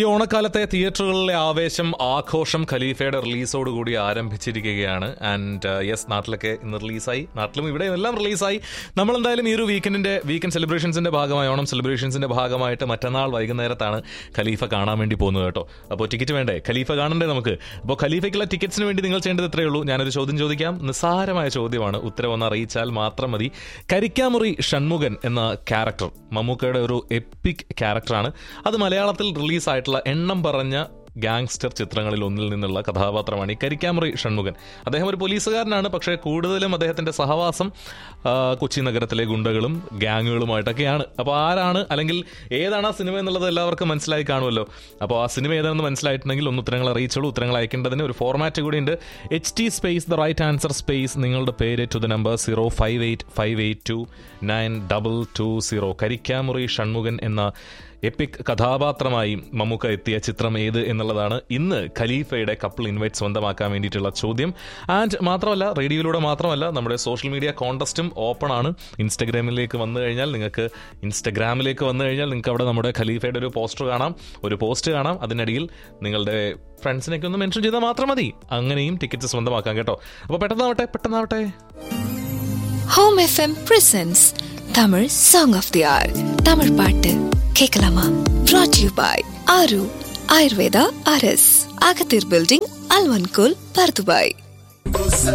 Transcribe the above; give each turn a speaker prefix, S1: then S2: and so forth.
S1: ഓണക്കാലത്തെ തിയേറ്ററുകളിലെ ആവേശം ആഘോഷം ഖലീഫയുടെ റിലീസോടുകൂടി ആരംഭിച്ചിരിക്കുകയാണ് ആൻഡ് യെസ് നാട്ടിലൊക്കെ ഇന്ന് റിലീസായി നാട്ടിലും ഇവിടെയും എല്ലാം റിലീസായി നമ്മൾ എന്തായാലും ഈ ഒരു വീക്കെൻഡിന്റെ വീക്കെൻഡ് സെലിബ്രേഷൻസിന്റെ ഭാഗമായി ഓണം സെലിബ്രേഷൻസിന്റെ ഭാഗമായിട്ട് മറ്റന്നാൾ വൈകുന്നേരത്താണ് ഖലീഫ കാണാൻ വേണ്ടി പോകുന്നത് കേട്ടോ അപ്പോൾ ടിക്കറ്റ് വേണ്ടേ ഖലീഫ കാണണ്ടേ നമുക്ക് അപ്പോൾ ഖലീഫയ്ക്കുള്ള ടിക്കറ്റ്സിന് വേണ്ടി നിങ്ങൾ ചെയ്യേണ്ടത് ഇത്രയേ ഉള്ളൂ ഞാനൊരു ചോദ്യം ചോദിക്കാം നിസ്സാരമായ ചോദ്യമാണ് ഉത്തരവൊന്ന് അറിയിച്ചാൽ മാത്രം മതി കരിക്കാമുറി ഷൺമുഖൻ എന്ന ക്യാരക്ടർ മമ്മൂക്കയുടെ ഒരു എപ്പിക് ക്യാരക്ടറാണ് അത് മലയാളത്തിൽ റിലീസായിട്ടുള്ള എണ്ണം പറഞ്ഞ ഗാങ്സ്റ്റർ ചിത്രങ്ങളിൽ ഒന്നിൽ നിന്നുള്ള കഥാപാത്രമാണ് ഈ കരിക്കാമുറി ഷൺമുഖൻ അദ്ദേഹം ഒരു പോലീസുകാരനാണ് പക്ഷേ കൂടുതലും അദ്ദേഹത്തിന്റെ സഹവാസം ആ, കൊച്ചി നഗരത്തിലെ ഗുണ്ടകളും ഗ്യാങ്ങുകളുമായിട്ടൊക്കെയാണ് അപ്പോൾ ആരാണ് അല്ലെങ്കിൽ ഏതാണ് ആ സിനിമ എന്നുള്ളത് എല്ലാവർക്കും മനസ്സിലായി കാണുമല്ലോ അപ്പോൾ ആ സിനിമ ഏതാണെന്ന് മനസ്സിലായിട്ടുണ്ടെങ്കിൽ ഒന്ന് ഉത്തരങ്ങൾ അറിയിച്ചോളൂ ഉത്തരങ്ങൾ അയക്കേണ്ടതിന് ഒരു ഫോർമാറ്റ് കൂടി ഉണ്ട് H T space the right answer space നിങ്ങളുടെ പേര് to the number zero five eight five eight two nine double two zero Karikkamuri Shanmukhan എന്ന എപ്പിക് കഥാപാത്രമായി മമ്മൂക്ക എത്തിയ ചിത്രം ഏത് എന്നുള്ളതാണ് ഇന്ന് ഖലീഫയുടെ കപ്പിൾ ഇൻവൈറ്റ് സ്വന്തമാക്കാൻ വേണ്ടിയിട്ടുള്ള ചോദ്യം ആൻഡ് മാത്രമല്ല റേഡിയോയിലൂടെ മാത്രമല്ല നമ്മുടെ സോഷ്യൽ മീഡിയ കോൺടസ്റ്റും ഓപ്പൺ ആണ് ഇൻസ്റ്റഗ്രാമിലേക്ക് വന്നു കഴിഞ്ഞാൽ നിങ്ങൾക്ക് ഇൻസ്റ്റഗ്രാമിലേക്ക് വന്നു കഴിഞ്ഞാൽ നിങ്ങൾക്ക് അവിടെ നമ്മുടെ ഖലീഫയുടെ ഒരു പോസ്റ്റർ കാണാം ഒരു പോസ്റ്റ് കാണാം അതിനിടയിൽ നിങ്ങളുടെ ഫ്രണ്ട്സിനൊക്കെ ഒന്ന് മെൻഷൻ ചെയ്താൽ മാത്രം മതി അങ്ങനെയും ടിക്കറ്റ് സ്വന്തമാക്കാം കേട്ടോ അപ്പോൾ പെട്ടെന്നാവട്ടെ പെട്ടെന്നാവട്ടെ
S2: home FM presents Tamil song of the hour Tamil பாட்டு கேட்கலாமா brought you by Aaru Ayurveda அரஸ் அகத்தீர் பில்டிங் அல்வன்கோல் பர்துபாய்